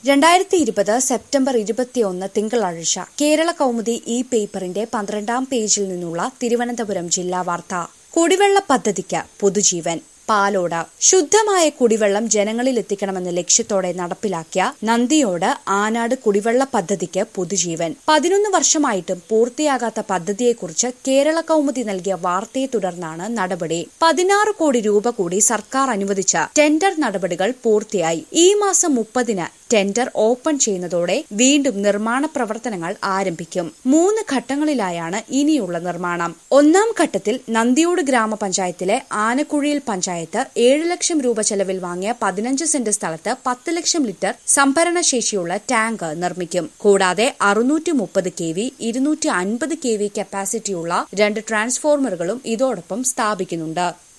രണ്ടായിരത്തി ഇരുപത് സെപ്റ്റംബർ ഇരുപത്തിയൊന്ന് തിങ്കളാഴ്ച കേരള കൗമുദി ഈ പേപ്പറിന്റെ പന്ത്രണ്ടാം പേജിൽ നിന്നുള്ള തിരുവനന്തപുരം ജില്ലാ വാർത്ത കുടിവെള്ള പദ്ധതിക്ക് പുതുജീവൻ പാലോട് ശുദ്ധമായ കുടിവെള്ളം ജനങ്ങളിൽ എത്തിക്കണമെന്ന ലക്ഷ്യത്തോടെ നടപ്പിലാക്കിയ നന്ദിയോട് ആനാട് കുടിവെള്ള പദ്ധതിക്ക് പുതുജീവൻ പതിനൊന്ന് വർഷമായിട്ടും പൂർത്തിയാകാത്ത പദ്ധതിയെക്കുറിച്ച് കേരള കൗമുദി നൽകിയ വാർത്തയെ തുടർന്നാണ് നടപടി പതിനാറ് കോടി രൂപ കൂടി സർക്കാർ അനുവദിച്ച ടെൻഡർ നടപടികൾ പൂർത്തിയായി ഈ മാസം മുപ്പതിന് ടെൻഡർ ഓപ്പൺ ചെയ്യുന്നതോടെ വീണ്ടും നിർമ്മാണ പ്രവർത്തനങ്ങൾ ആരംഭിക്കും മൂന്ന് ഘട്ടങ്ങളിലായാണ് ഇനിയുള്ള നിർമ്മാണം ഒന്നാം ഘട്ടത്തിൽ നന്ദിയോട് ഗ്രാമപഞ്ചായത്തിലെ ആനക്കുഴിയിൽ പഞ്ചായത്ത് ഏഴ് ലക്ഷം രൂപ ചെലവിൽ വാങ്ങിയ പതിനഞ്ച് സെന്റ് സ്ഥലത്ത് പത്ത് ലക്ഷം ലിറ്റർ സംഭരണശേഷിയുള്ള ടാങ്ക് നിർമ്മിക്കും കൂടാതെ അറുന്നൂറ്റി മുപ്പത് കെ വി ഇരുന്നൂറ്റി അൻപത് കെ വി കപ്പാസിറ്റിയുള്ള രണ്ട് ട്രാൻസ്ഫോർമറുകളും ഇതോടൊപ്പം സ്ഥാപിക്കുന്നുണ്ട്